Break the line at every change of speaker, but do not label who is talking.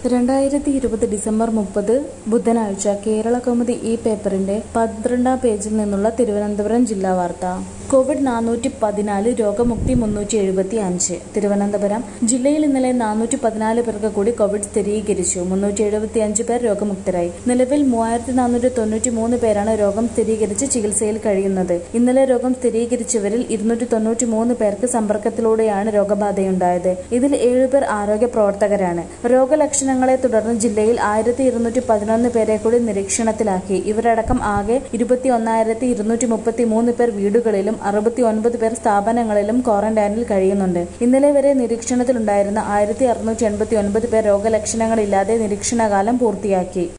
രണ്ടായിരത്തി ഇരുപത് ഡിസംബർ മുപ്പത് ബുധനാഴ്ച കേരള കൗമുദി ഈ പേപ്പറിന്റെ പന്ത്രണ്ടാം പേജിൽ നിന്നുള്ള തിരുവനന്തപുരം ജില്ലാ വാർത്ത കോവിഡ് നാനൂറ്റി പതിനാല് രോഗമുക്തി മുന്നൂറ്റി എഴുപത്തി അഞ്ച് തിരുവനന്തപുരം ജില്ലയിൽ ഇന്നലെ നാനൂറ്റി പതിനാല് പേർക്ക് കൂടി കോവിഡ് സ്ഥിരീകരിച്ചു മുന്നൂറ്റി എഴുപത്തി അഞ്ച് പേർ രോഗമുക്തരായി നിലവിൽ മൂവായിരത്തി നാനൂറ്റി തൊണ്ണൂറ്റി മൂന്ന് പേരാണ് രോഗം സ്ഥിരീകരിച്ച് ചികിത്സയിൽ കഴിയുന്നത് ഇന്നലെ രോഗം സ്ഥിരീകരിച്ചവരിൽ ഇരുന്നൂറ്റി തൊണ്ണൂറ്റി മൂന്ന് പേർക്ക് സമ്പർക്കത്തിലൂടെയാണ് രോഗബാധയുണ്ടായത് ഇതിൽ ഏഴുപേർ ആരോഗ്യ പ്രവർത്തകരാണ് രോഗലക്ഷണങ്ങളെ തുടർന്ന് ജില്ലയിൽ ആയിരത്തി ഇരുന്നൂറ്റി പതിനൊന്ന് പേരെ കൂടി നിരീക്ഷണത്തിലാക്കി ഇവരടക്കം ആകെ ഇരുപത്തി ഒന്നായിരത്തി ഇരുന്നൂറ്റി മുപ്പത്തി മൂന്ന് പേർ വീടുകളിലും അറുപത്തി ഒൻപത് പേർ സ്ഥാപനങ്ങളിലും ക്വാറന്റൈനിൽ കഴിയുന്നുണ്ട് ഇന്നലെ വരെ നിരീക്ഷണത്തിലുണ്ടായിരുന്ന ആയിരത്തി അറുന്നൂറ്റി എൺപത്തി ഒൻപത് പേർ രോഗലക്ഷണങ്ങളില്ലാതെ നിരീക്ഷണകാലം പൂർത്തിയാക്കി